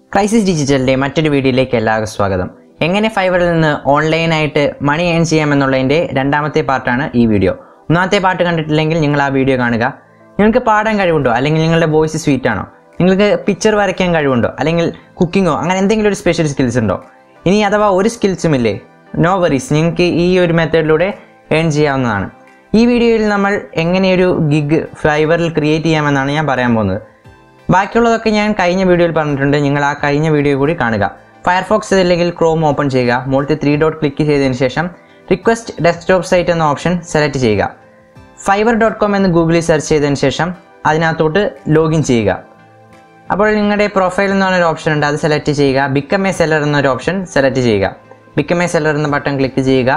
crisis ഡിജിറ്റലിന്റെ മറ്റൊരു വീഡിയോയിലേക്ക് എല്ലാവർക്കും സ്വാഗതം എങ്ങനെ ഫൈവറിൽ നിന്ന് ഓൺലൈനായിട്ട് മണി ഏൺ ചെയ്യാമെന്നുള്ളതിന്റെ രണ്ടാമത്തെ പാർട്ടാണ് ഈ വീഡിയോ ഒന്നാമത്തെ പാർട്ട് കണ്ടിട്ടില്ലെങ്കിൽ നിങ്ങൾ ആ വീഡിയോ കാണുക നിങ്ങൾക്ക് പാടാൻ കഴിവുണ്ടോ അല്ലെങ്കിൽ നിങ്ങളുടെ വോയിസ് സ്വീറ്റ് ആണോ നിങ്ങൾക്ക് പിക്ചർ വരയ്ക്കാൻ കഴിവുണ്ടോ അല്ലെങ്കിൽ കുക്കിങ്ങോ അങ്ങനെ എന്തെങ്കിലും ഒരു സ്പെഷ്യൽ സ്കിൽസ് ഉണ്ടോ ഇനി അഥവാ ഒരു സ്കിൽസും ഇല്ലേ നോ വറീസ് നിങ്ങൾക്ക് ഈ ഒരു മെത്തേഡിലൂടെ ഏൺ ചെയ്യാവുന്നതാണ് ഈ വീഡിയോയിൽ നമ്മൾ എങ്ങനെ ഒരു ഗിഗ് ഫൈവറിൽ ക്രിയേറ്റ് ചെയ്യാമെന്നാണ് ഞാൻ പറയാൻ പോകുന്നത് ബാക്കിയുള്ളതൊക്കെ ഞാൻ കഴിഞ്ഞ വീഡിയോയിൽ പറഞ്ഞിട്ടുണ്ട് നിങ്ങൾ ആ കഴിഞ്ഞ വീഡിയോ കൂടി കാണുക ഫയർഫോക്സ് അല്ലെങ്കിൽ ക്രോം ഓപ്പൺ ചെയ്യുക മുകളിൽ ത്രീ ഡോട്ട് ക്ലിക്ക് ചെയ്തതിന് ശേഷം റിക്വസ്റ്റ് ഡെസ്ക്ടോപ്പ് സൈറ്റ് എന്ന ഓപ്ഷൻ സെലക്ട് ചെയ്യുക ഫൈബർ ഡോട്ട് കോം എന്ന് ഗൂഗിളിൽ സെർച്ച് ചെയ്തതിന് ശേഷം അതിനകത്തോട്ട് ലോഗിൻ ചെയ്യുക അപ്പോൾ നിങ്ങളുടെ പ്രൊഫൈൽ എന്ന് പറഞ്ഞൊരു ഓപ്ഷൻ ഉണ്ട് അത് സെലക്ട് ചെയ്യുക ബിക്കം എ സെല്ലർ എന്നൊരു ഓപ്ഷൻ സെലക്ട് ചെയ്യുക ബിക്കം എ സെല്ലർ എന്ന ബട്ടൺ ക്ലിക്ക് ചെയ്യുക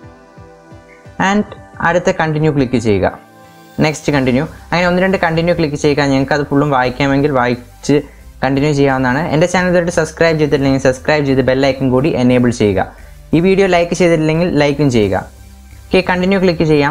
ആൻഡ് അടുത്ത കണ്ടിന്യൂ ക്ലിക്ക് ചെയ്യുക നെക്സ്റ്റ് കണ്ടിന്യൂ അങ്ങനെ ഒന്ന് രണ്ട് കണ്ടിന്യൂ ക്ലിക്ക് ചെയ്യുക ഞങ്ങൾക്ക് അത് ഫുള്ളും വായിക്കാമെങ്കിൽ വായിച്ച് കണ്ടിന്യൂ ചെയ്യാവുന്നതാണ് എൻ്റെ ചാനൽ ഇതുവരെ സബ്സ്ക്രൈബ് ചെയ്തിട്ടില്ലെങ്കിൽ സബ്സ്ക്രൈബ് ചെയ്ത് ബെല്ലൈക്കൻ കൂടി എനേബിൾ ചെയ്യുക ഈ വീഡിയോ ലൈക്ക് ചെയ്തിട്ടില്ലെങ്കിൽ ലൈക്കും ചെയ്യുക ഓക്കെ കണ്ടിന്യൂ ക്ലിക്ക് ചെയ്യാം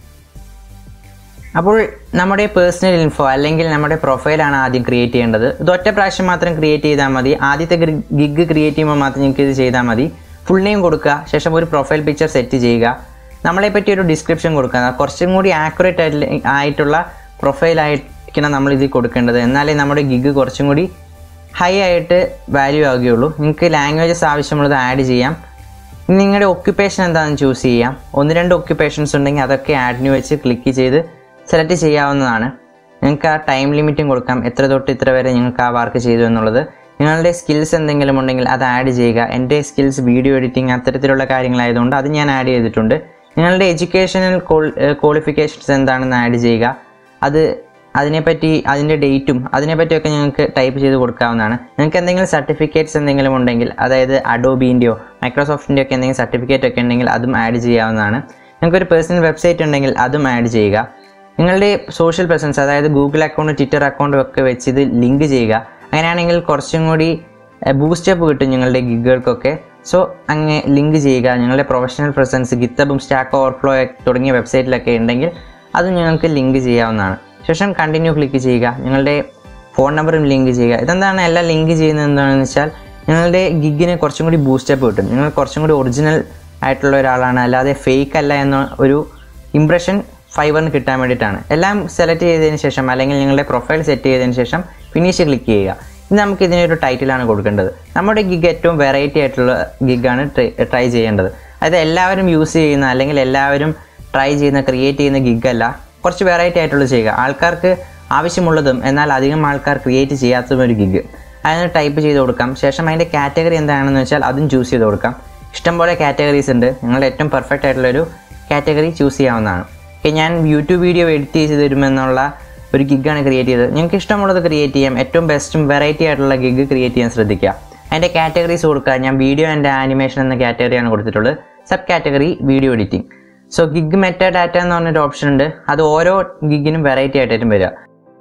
അപ്പോൾ നമ്മുടെ പേഴ്സണൽ ഇൻഫോ അല്ലെങ്കിൽ നമ്മുടെ പ്രൊഫൈലാണ് ആദ്യം ക്രിയേറ്റ് ചെയ്യേണ്ടത് ഇത് ഒറ്റ പ്രാവശ്യം മാത്രം ക്രിയേറ്റ് ചെയ്താൽ മതി ആദ്യത്തെ ഗിഗ് ക്രിയേറ്റ് ചെയ്യുമ്പോൾ മാത്രം നിങ്ങൾക്ക് ഇത് ചെയ്താൽ മതി ഫുൾ നെയിം കൊടുക്കുക ശേഷം ഒരു പ്രൊഫൈൽ പിക്ചർ സെറ്റ് ചെയ്യുക നമ്മളെ പറ്റി ഒരു ഡിസ്ക്രിപ്ഷൻ കൊടുക്കുക കുറച്ചും കൂടി ആക്യുറേറ്റ് ആയിട്ടുള്ള പ്രൊഫൈലായിരിക്കണം നമ്മൾ ഇത് കൊടുക്കേണ്ടത് എന്നാലേ നമ്മുടെ ഗിഗ് കുറച്ചും കൂടി ഹൈ ആയിട്ട് വാല്യൂ ആവുകയുള്ളൂ നിങ്ങൾക്ക് ലാംഗ്വേജസ് ആവശ്യമുള്ളത് ആഡ് ചെയ്യാം ഇനി നിങ്ങളുടെ ഒക്യുപ്പേഷൻ എന്താണെന്ന് ചൂസ് ചെയ്യാം ഒന്ന് രണ്ട് ഒക്യുപ്പേഷൻസ് ഉണ്ടെങ്കിൽ അതൊക്കെ ആഡിന് വെച്ച് ക്ലിക്ക് ചെയ്ത് സെലക്ട് ചെയ്യാവുന്നതാണ് നിങ്ങൾക്ക് ആ ടൈം ലിമിറ്റും കൊടുക്കാം എത്ര തൊട്ട് ഇത്ര വരെ നിങ്ങൾക്ക് ആ വർക്ക് ചെയ്തു എന്നുള്ളത് നിങ്ങളുടെ സ്കിൽസ് എന്തെങ്കിലും ഉണ്ടെങ്കിൽ അത് ആഡ് ചെയ്യുക എൻ്റെ സ്കിൽസ് വീഡിയോ എഡിറ്റിംഗ് അത്തരത്തിലുള്ള കാര്യങ്ങളായതുകൊണ്ട് അത് ഞാൻ ആഡ് ചെയ്തിട്ടുണ്ട് നിങ്ങളുടെ എഡ്യൂക്കേഷണൽ ക്വാളിഫിക്കേഷൻസ് എന്താണെന്ന് ആഡ് ചെയ്യുക അത് അതിനെപ്പറ്റി അതിൻ്റെ ഡേറ്റും അതിനെപ്പറ്റിയൊക്കെ നിങ്ങൾക്ക് ടൈപ്പ് ചെയ്ത് കൊടുക്കാവുന്നതാണ് നിങ്ങൾക്ക് എന്തെങ്കിലും സർട്ടിഫിക്കറ്റ്സ് എന്തെങ്കിലും ഉണ്ടെങ്കിൽ അതായത് അഡോബിൻ്റെയോ മൈക്രോസോഫ്റ്റിൻ്റെ ഒക്കെ എന്തെങ്കിലും സർട്ടിഫിക്കറ്റ് ഒക്കെ ഉണ്ടെങ്കിൽ അതും ആഡ് ചെയ്യാവുന്നതാണ് നിങ്ങൾക്ക് ഒരു പേഴ്സണൽ വെബ്സൈറ്റ് ഉണ്ടെങ്കിൽ അതും ആഡ് ചെയ്യുക നിങ്ങളുടെ സോഷ്യൽ പ്രസൻസ് അതായത് ഗൂഗിൾ അക്കൗണ്ട് ട്വിറ്റർ അക്കൗണ്ടും ഒക്കെ വെച്ച് ഇത് ലിങ്ക് ചെയ്യുക അങ്ങനെയാണെങ്കിൽ കുറച്ചും കൂടി ബൂസ്റ്റപ്പ് കിട്ടും നിങ്ങളുടെ ഗിഗുകൾക്കൊക്കെ സോ അങ്ങനെ ലിങ്ക് ചെയ്യുക നിങ്ങളുടെ പ്രൊഫഷണൽ പ്രസൻസ് ഗിത്തബും സ്റ്റാക്ക് ഓവർഫ്ലോ തുടങ്ങിയ വെബ്സൈറ്റിലൊക്കെ ഉണ്ടെങ്കിൽ അത് നിങ്ങൾക്ക് ലിങ്ക് ചെയ്യാവുന്നതാണ് ശേഷം കണ്ടിന്യൂ ക്ലിക്ക് ചെയ്യുക നിങ്ങളുടെ ഫോൺ നമ്പറും ലിങ്ക് ചെയ്യുക ഇതെന്താണ് എല്ലാം ലിങ്ക് ചെയ്യുന്നത് എന്താണെന്ന് വെച്ചാൽ നിങ്ങളുടെ ഗിഗിന് കുറച്ചും കൂടി ബൂസ്റ്റപ്പ് കിട്ടും നിങ്ങൾ കുറച്ചും കൂടി ഒറിജിനൽ ആയിട്ടുള്ള ഒരാളാണ് അല്ലാതെ ഫേക്ക് അല്ല എന്ന ഒരു ഇംപ്രഷൻ ഫൈബറിന് കിട്ടാൻ വേണ്ടിയിട്ടാണ് എല്ലാം സെലക്ട് ചെയ്തതിന് ശേഷം അല്ലെങ്കിൽ നിങ്ങളുടെ പ്രൊഫൈൽ സെറ്റ് ചെയ്തതിന് ശേഷം ഫിനിഷ് ക്ലിക്ക് ചെയ്യുക ഇനി നമുക്ക് ഇതിനൊരു ടൈറ്റിലാണ് കൊടുക്കേണ്ടത് നമ്മുടെ ഗിഗ് ഏറ്റവും വെറൈറ്റി ആയിട്ടുള്ള ഗിഗാണ് ട്രൈ ചെയ്യേണ്ടത് അതായത് എല്ലാവരും യൂസ് ചെയ്യുന്ന അല്ലെങ്കിൽ എല്ലാവരും ട്രൈ ചെയ്യുന്ന ക്രിയേറ്റ് ചെയ്യുന്ന ഗിഗ് അല്ല കുറച്ച് വെറൈറ്റി ആയിട്ടുള്ളത് ചെയ്യുക ആൾക്കാർക്ക് ആവശ്യമുള്ളതും എന്നാൽ അധികം ആൾക്കാർ ക്രിയേറ്റ് ചെയ്യാത്തതും ഒരു ഗിഗ് അതിന് ടൈപ്പ് ചെയ്ത് കൊടുക്കാം ശേഷം അതിൻ്റെ കാറ്റഗറി എന്താണെന്ന് വെച്ചാൽ അതും ചൂസ് ചെയ്ത് കൊടുക്കാം ഇഷ്ടംപോലെ കാറ്റഗറീസ് ഉണ്ട് നിങ്ങളുടെ ഏറ്റവും പെർഫെക്റ്റ് ആയിട്ടുള്ളൊരു കാറ്റഗറി ചൂസ് ചെയ്യാവുന്നതാണ് ഓക്കെ ഞാൻ യൂട്യൂബ് വീഡിയോ എഡിറ്റ് ചെയ്ത് തരുമെന്നുള്ള ഒരു ഗിഗാണ് ക്രിയേറ്റ് ചെയ്തത് നിങ്ങൾക്ക് ഇഷ്ടമുള്ളത് ക്രിയേറ്റ് ചെയ്യാം ഏറ്റവും ബെസ്റ്റും വെറൈറ്റി ആയിട്ടുള്ള ഗിഗ് ക്രിയേറ്റ് ചെയ്യാൻ ശ്രദ്ധിക്കുക അതിൻ്റെ കാറ്റഗറീസ് കൊടുക്കുക ഞാൻ വീഡിയോ ആൻഡ് ആനിമേഷൻ എന്ന കാറ്റഗറിയാണ് കൊടുത്തിട്ടുള്ളത് sub category video editing so gig meta data എന്ന് പറഞ്ഞൊരു ഓപ്ഷൻ ഉണ്ട് അത് ഓരോ ഗിഗിനും വെറൈറ്റി ആയിട്ടായിരിക്കും വരിക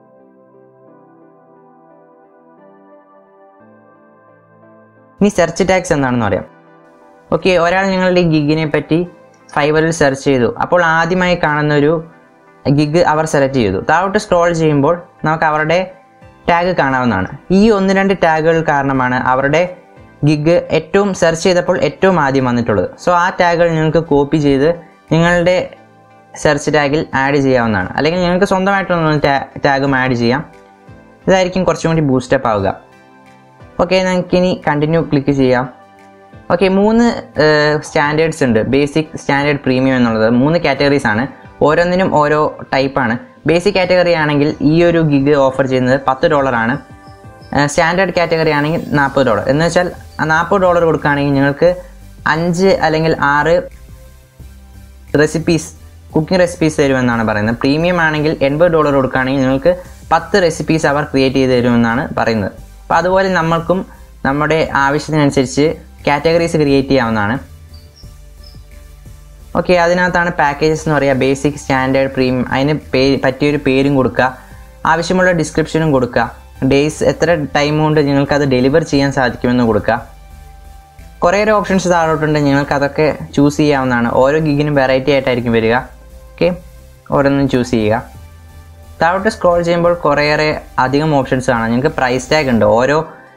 ഇനി സെർച്ച് ടാക്സ് എന്താണെന്ന് പറയാം ഓക്കെ ഒരാൾ നിങ്ങളുടെ ഗിഗിനെ പറ്റി ഫൈബറിൽ സെർച്ച് ചെയ്തു അപ്പോൾ ആദ്യമായി കാണുന്ന ഒരു ഗിഗ് അവർ സെലക്ട് ചെയ്തു താഴോട്ട് സ്ക്രോൾ ചെയ്യുമ്പോൾ നമുക്ക് അവരുടെ ടാഗ് കാണാവുന്നതാണ് ഈ ഒന്ന് രണ്ട് ടാഗുകൾ കാരണമാണ് അവരുടെ ഗിഗ് ഏറ്റവും സെർച്ച് ചെയ്തപ്പോൾ ഏറ്റവും ആദ്യം വന്നിട്ടുള്ളത് സോ ആ ടാഗുകൾ നിങ്ങൾക്ക് കോപ്പി ചെയ്ത് നിങ്ങളുടെ സെർച്ച് ടാഗിൽ ആഡ് ചെയ്യാവുന്നതാണ് അല്ലെങ്കിൽ നിങ്ങൾക്ക് സ്വന്തമായിട്ടുള്ള ടാഗും ആഡ് ചെയ്യാം ഇതായിരിക്കും കുറച്ചും കൂടി ബൂസ്റ്റപ്പ് ആവുക ഓക്കെ നമുക്കിനി കണ്ടിന്യൂ ക്ലിക്ക് ചെയ്യാം ഓക്കെ മൂന്ന് സ്റ്റാൻഡേർഡ്സ് ഉണ്ട് ബേസിക് സ്റ്റാൻഡേർഡ് പ്രീമിയം എന്നുള്ളത് മൂന്ന് കാറ്റഗറീസ് ആണ് ഓരോന്നിനും ഓരോ ടൈപ്പാണ് ബേസിക് കാറ്റഗറി ആണെങ്കിൽ ഈ ഒരു ഗിഗ് ഓഫർ ചെയ്യുന്നത് പത്ത് ഡോളറാണ് സ്റ്റാൻഡേർഡ് കാറ്റഗറി ആണെങ്കിൽ നാൽപ്പത് ഡോളർ എന്ന് വെച്ചാൽ ആ നാൽപ്പത് ഡോളർ കൊടുക്കുകയാണെങ്കിൽ നിങ്ങൾക്ക് അഞ്ച് അല്ലെങ്കിൽ ആറ് റെസിപ്പീസ് കുക്കിംഗ് റെസിപ്പീസ് തരുമെന്നാണ് പറയുന്നത് പ്രീമിയം ആണെങ്കിൽ എൺപത് ഡോളർ കൊടുക്കുകയാണെങ്കിൽ നിങ്ങൾക്ക് പത്ത് റെസിപ്പീസ് അവർ ക്രിയേറ്റ് ചെയ്ത് തരുമെന്നാണ് പറയുന്നത് അപ്പോൾ അതുപോലെ നമ്മൾക്കും നമ്മുടെ ആവശ്യത്തിനനുസരിച്ച് കാറ്റഗറീസ് ക്രിയേറ്റ് ചെയ്യാവുന്നതാണ് ഓക്കെ അതിനകത്താണ് പാക്കേജസ് എന്ന് പറയുക ബേസിക് സ്റ്റാൻഡേർഡ് പ്രീമിയം അതിന് പേ പറ്റിയൊരു പേരും കൊടുക്കുക ആവശ്യമുള്ള ഡിസ്ക്രിപ്ഷനും കൊടുക്കുക ഡേയ്സ് എത്ര ടൈം കൊണ്ട് നിങ്ങൾക്കത് ഡെലിവർ ചെയ്യാൻ സാധിക്കുമെന്ന് കൊടുക്കുക കുറേയേറെ ഓപ്ഷൻസ് താഴോട്ടുണ്ട് നിങ്ങൾക്ക് അതൊക്കെ ചൂസ് ചെയ്യാവുന്നതാണ് ഓരോ ഗിഗിനും വെറൈറ്റി ആയിട്ടായിരിക്കും വരിക ഓക്കെ ഓരോന്നും ചൂസ് ചെയ്യുക താഴോട്ട് സ്ക്രോൾ ചെയ്യുമ്പോൾ കുറേയേറെ അധികം ഓപ്ഷൻസ് കാണാം നിങ്ങൾക്ക് പ്രൈസ് ടാഗ് ഉണ്ട് ഓരോ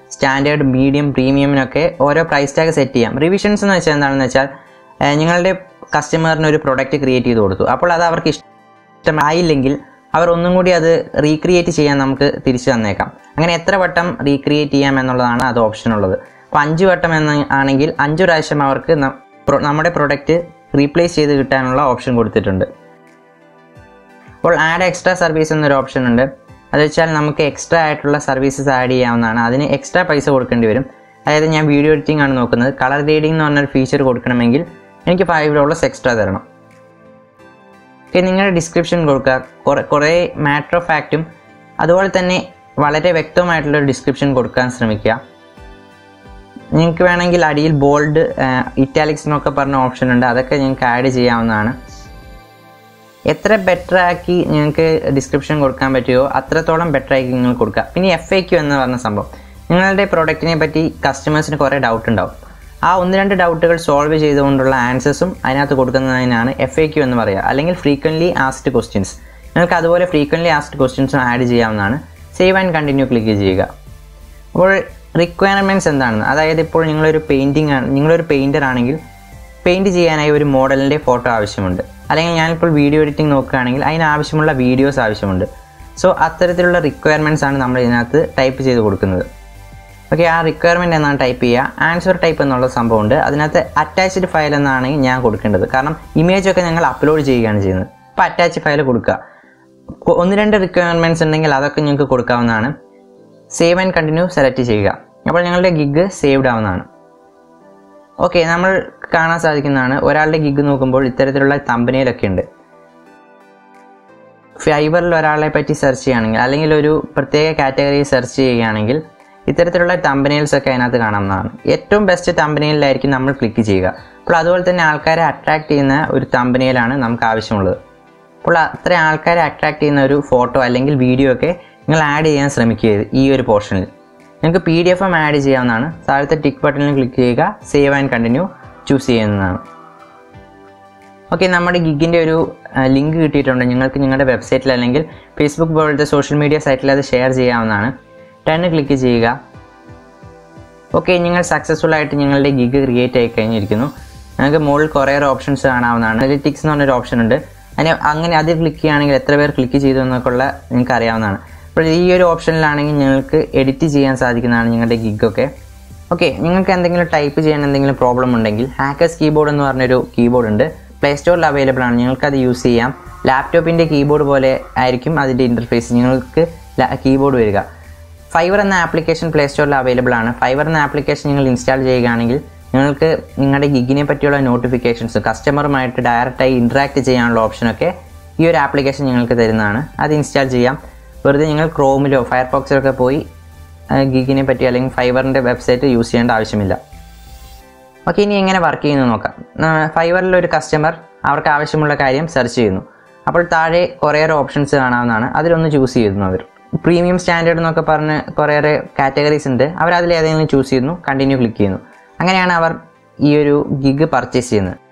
സ്റ്റാൻഡേർഡ് മീഡിയം പ്രീമിയമിനൊക്കെ ഓരോ പ്രൈസ് ടാഗ് സെറ്റ് ചെയ്യാം റിവിഷൻസ് എന്ന് വെച്ചാൽ എന്താണെന്ന് വെച്ചാൽ ഏഹ് നിങ്ങളുടെ കസ്റ്റമറിന് ഒരു പ്രൊഡക്റ്റ് ക്രിയേറ്റ് ചെയ്ത് കൊടുത്തു അപ്പോൾ അത് അവർക്ക് ഇഷ്ടമായില്ലെങ്കിൽ അവർ ഒന്നും കൂടി അത് റീക്രിയേറ്റ് ചെയ്യാൻ നമുക്ക് തിരിച്ചു തന്നേക്കാം അങ്ങനെ എത്ര വട്ടം റീക്രിയേറ്റ് ചെയ്യാം എന്നുള്ളതാണ് അത് ഓപ്ഷൻ ഉള്ളത് അപ്പോൾ അഞ്ച് വട്ടം എന്ന് ആണെങ്കിൽ അഞ്ച് പ്രാവശ്യം അവർക്ക് ന- പ്രൊ- നമ്മുടെ പ്രൊഡക്റ്റ് റീപ്ലേസ് ചെയ്ത് കിട്ടാനുള്ള ഓപ്ഷൻ കൊടുത്തിട്ടുണ്ട് അപ്പോൾ ആഡ് എക്സ്ട്രാ സർവീസ് എന്നൊരു ഓപ്ഷൻ ഉണ്ട് അത് വെച്ചാൽ നമുക്ക് എക്സ്ട്രാ ആയിട്ടുള്ള സർവീസസ് ആഡ് ചെയ്യാവുന്നതാണ് അതിന് എക്സ്ട്രാ പൈസ കൊടുക്കേണ്ടി വരും അതായത് ഞാൻ വീഡിയോ എഡിറ്റിംഗ് ആണ് നോക്കുന്നത് കളർ ഗ്രേഡിംഗ് എന്ന് പറഞ്ഞൊരു ഫീച്ചർ കൊടുക്കണമെങ്കിൽ എനിക്ക് ഫൈവ് ഡോളേഴ്സ് എക്സ്ട്രാ തരണം ഓക്കെ നിങ്ങളുടെ ഡിസ്ക്രിപ്ഷൻ കൊടുക്കുക കുറേ കുറേ മാറ്റർ ഓഫ് ഫാക്റ്റും അതുപോലെ തന്നെ വളരെ വ്യക്തമായിട്ടുള്ള ഒരു ഡിസ്ക്രിപ്ഷൻ കൊടുക്കാൻ ശ്രമിക്കുക നിങ്ങൾക്ക് വേണമെങ്കിൽ അടിയിൽ ബോൾഡ് ഇറ്റാലിക്സ് എന്നൊക്കെ പറഞ്ഞ ഓപ്ഷൻ ഉണ്ട് അതൊക്കെ നിങ്ങൾക്ക് ആഡ് ചെയ്യാവുന്നതാണ് എത്ര ബെറ്റർ ആക്കി നിങ്ങൾക്ക് ഡിസ്ക്രിപ്ഷൻ കൊടുക്കാൻ പറ്റുമോ അത്രത്തോളം ബെറ്റർ ആക്കി നിങ്ങൾ കൊടുക്കുക പിന്നെ എഫ് എ ക്യു എന്ന് പറഞ്ഞ സംഭവം നിങ്ങളുടെ പ്രൊഡക്റ്റിനെ പറ്റി കസ്റ്റമേഴ്സിന് കുറേ ഡൗട്ട് ഉണ്ടാവും ആ ഒന്ന് രണ്ട് ഡൗട്ടുകൾ സോൾവ് ചെയ്തുകൊണ്ടുള്ള ആൻസേഴ്സും അതിനകത്ത് കൊടുക്കുന്നതിനാണ് എഫ് എ ക്യു എന്ന് പറയുക അല്ലെങ്കിൽ ഫ്രീക്വൻ്റ്ലി ആസ്ഡ് ക്വസ്റ്റ്യൻസ് നിങ്ങൾക്ക് അതുപോലെ ഫ്രീക്വൻ്റ്ലി ആസ്ഡ് ക്വസ്റ്റ്യൻസും ആഡ് ചെയ്യാവുന്നതാണ് സേവ് ആൻഡ് കണ്ടിന്യൂ ക്ലിക്ക് ചെയ്യുക അപ്പോൾ റിക്വയർമെൻറ്റ്സ് എന്താണെന്ന് അതായത് ഇപ്പോൾ നിങ്ങളൊരു പെയിൻറ്റിംഗ് ആണ് നിങ്ങളൊരു പെയിൻറ്റർ ആണെങ്കിൽ പെയിൻറ്റ് ചെയ്യാനായി ഒരു മോഡലിൻ്റെ ഫോട്ടോ ആവശ്യമുണ്ട് അല്ലെങ്കിൽ ഞാനിപ്പോൾ വീഡിയോ എഡിറ്റിംഗ് നോക്കുകയാണെങ്കിൽ അതിന് ആവശ്യമുള്ള വീഡിയോസ് ആവശ്യമുണ്ട് സോ അത്തരത്തിലുള്ള റിക്വയർമെൻറ്റ്സ് ആണ് നമ്മൾ ഇതിനകത്ത് ടൈപ്പ് ചെയ്ത് കൊടുക്കുന്നത് ഓക്കെ ആ റിക്വയർമെൻറ്റ് എന്നാണ് ടൈപ്പ് ചെയ്യുക ആൻസർ ടൈപ്പ് എന്നുള്ള സംഭവമുണ്ട് അതിനകത്ത് അറ്റാച്ച്ഡ് ഫയൽ എന്നാണ് ഞാൻ കൊടുക്കേണ്ടത് കാരണം ഇമേജ് ഒക്കെ ഞങ്ങൾ അപ്ലോഡ് ചെയ്യുകയാണ് ചെയ്യുന്നത് അപ്പോൾ അറ്റാച്ച് ഫയൽ കൊടുക്കുക കൊ- ഒന്ന് രണ്ട് റിക്വയർമെൻറ്റ്സ് ഉണ്ടെങ്കിൽ അതൊക്കെ നിങ്ങൾക്ക് കൊടുക്കാവുന്നതാണ് സേവ് ആൻഡ് കണ്ടിന്യൂ സെലക്ട് ചെയ്യുക അപ്പോൾ ഞങ്ങളുടെ ഗിഗ് സേവ്ഡ് ആവുന്നതാണ് ഓക്കെ നമ്മൾ കാണാൻ സാധിക്കുന്നതാണ് ഒരാളുടെ ഗിഗ് നോക്കുമ്പോൾ ഇത്തരത്തിലുള്ള തമ്പനയിലൊക്കെ ഉണ്ട് ഫൈബറിൽ ഒരാളെ പറ്റി സെർച്ച് ചെയ്യുകയാണെങ്കിൽ അല്ലെങ്കിൽ ഒരു പ്രത്യേക കാറ്റഗറി സെർച്ച് ചെയ്യുകയാണെങ്കിൽ ഇത്തരത്തിലുള്ള തമ്പനയിൽസ് ഒക്കെ അതിനകത്ത് കാണാവുന്നതാണ് ഏറ്റവും ബെസ്റ്റ് തമ്പനയിലായിരിക്കും നമ്മൾ ക്ലിക്ക് ചെയ്യുക അപ്പോൾ അതുപോലെ തന്നെ ആൾക്കാരെ അട്രാക്ട് ചെയ്യുന്ന ഒരു തമ്പനയിലാണ് നമുക്ക് ആവശ്യമുള്ളത് അപ്പോൾ അത്ര ആൾക്കാരെ അട്രാക്ട് ചെയ്യുന്ന ഒരു ഫോട്ടോ അല്ലെങ്കിൽ വീഡിയോ ഒക്കെ നിങ്ങൾ ആഡ് ചെയ്യാൻ ശ്രമിക്കുക ഈ ഒരു പോർഷനിൽ നിങ്ങൾക്ക് പി ഡി എഫ് എം ആഡ് ചെയ്യാവുന്നതാണ് താഴത്തെ ടിക്ക് ബട്ടണിൽ ക്ലിക്ക് ചെയ്യുക സേവ് ആൻഡ് കണ്ടിന്യൂ ചൂസ് ചെയ്യുന്നതാണ് ഓക്കെ നമ്മുടെ ഗിഗിൻ്റെ ഒരു ലിങ്ക് കിട്ടിയിട്ടുണ്ട് നിങ്ങൾക്ക് നിങ്ങളുടെ വെബ്സൈറ്റിൽ അല്ലെങ്കിൽ ഫേസ്ബുക്ക് പോലത്തെ സോഷ്യൽ മീഡിയ സൈറ്റിൽ അത് ഷെയർ ചെയ്യാവുന്നതാണ് ടെന്ന് ക്ലിക്ക് ചെയ്യുക ഓക്കെ നിങ്ങൾ സക്സസ്ഫുൾ ആയിട്ട് നിങ്ങളുടെ ഗിഗ് ക്രിയേറ്റ് ആയി കഴിഞ്ഞിരിക്കുന്നു നിങ്ങൾക്ക് മുകളിൽ കുറേ ഓപ്ഷൻസ് കാണാവുന്നതാണ് അനലിറ്റിക്സ് എന്ന് പറഞ്ഞൊരു ഓപ്ഷൻ ഉണ്ട് അതിന് അങ്ങനെ അതിൽ ക്ലിക്ക് ചെയ്യുകയാണെങ്കിൽ എത്ര പേർ ക്ലിക്ക് ചെയ്തു എന്നൊക്കെയുള്ള നിങ്ങൾക്ക് അറിയാവുന്നതാണ് അപ്പോൾ ഈ ഒരു ഓപ്ഷനിലാണെങ്കിൽ നിങ്ങൾക്ക് എഡിറ്റ് ചെയ്യാൻ സാധിക്കുന്നതാണ് നിങ്ങളുടെ ഗിഗൊക്കെ ഓക്കെ നിങ്ങൾക്ക് എന്തെങ്കിലും ടൈപ്പ് ചെയ്യാൻ എന്തെങ്കിലും പ്രോബ്ലം ഉണ്ടെങ്കിൽ ഹാക്കേഴ്സ് കീബോർഡ് എന്ന് പറഞ്ഞൊരു കീബോർഡ് ഉണ്ട് പ്ലേ സ്റ്റോറിൽ അവൈലബിൾ ആണ് നിങ്ങൾക്ക് അത് യൂസ് ചെയ്യാം ലാപ്ടോപ്പിൻ്റെ കീബോർഡ് പോലെ ആയിരിക്കും അതിൻ്റെ ഇൻ്റർഫേസ് നിങ്ങൾക്ക് കീബോർഡ് വരിക ഫൈവർ എന്ന ആപ്ലിക്കേഷൻ പ്ലേ സ്റ്റോറിൽ അവൈലബിൾ ആണ് ഫൈവർ എന്ന ആപ്ലിക്കേഷൻ നിങ്ങൾ ഇൻസ്റ്റാൾ ചെയ്യുകയാണെങ്കിൽ നിങ്ങൾക്ക് നിങ്ങളുടെ ഗിഗിനെ പറ്റിയുള്ള നോട്ടിഫിക്കേഷൻസ് കസ്റ്റമറുമായിട്ട് ഡയറക്റ്റായി ഇൻട്രാക്ട് ചെയ്യാനുള്ള ഓപ്ഷനൊക്കെ ഈ ഒരു ആപ്ലിക്കേഷൻ നിങ്ങൾക്ക് തരുന്നതാണ് അത് ഇൻസ്റ്റാൾ ചെയ്യാം വെറുതെ നിങ്ങൾ ക്രോമിലോ ഫയർഫോക്സിലൊക്കെ പോയി ഗിഗിനെ പറ്റി അല്ലെങ്കിൽ ഫൈവറിൻ്റെ വെബ്സൈറ്റ് യൂസ് ചെയ്യേണ്ട ആവശ്യമില്ല ഓക്കെ ഇനി എങ്ങനെ വർക്ക് ചെയ്യുന്നു നോക്കാം ഫൈവറിൽ ഒരു കസ്റ്റമർ അവർക്ക് ആവശ്യമുള്ള കാര്യം സെർച്ച് ചെയ്യുന്നു അപ്പോൾ താഴെ കുറേയേറെ ഓപ്ഷൻസ് കാണാവുന്നതാണ് അതിലൊന്ന് ചൂസ് ചെയ്യുന്നു അവർ പ്രീമിയം സ്റ്റാൻഡേർഡ് എന്നൊക്കെ പറഞ്ഞ് കുറേയേറെ കാറ്റഗറീസ് ഉണ്ട് അവർ അതിൽ ഏതെങ്കിലും ചൂസ് ചെയ്യുന്നു കണ്ടിന്യൂ ക്ലിക്ക് ചെയ്യുന്നു അങ്ങനെയാണ് അവർ ഈ ഒരു ഗിഗ് പർച്ചേസ് ചെയ്യുന്നത്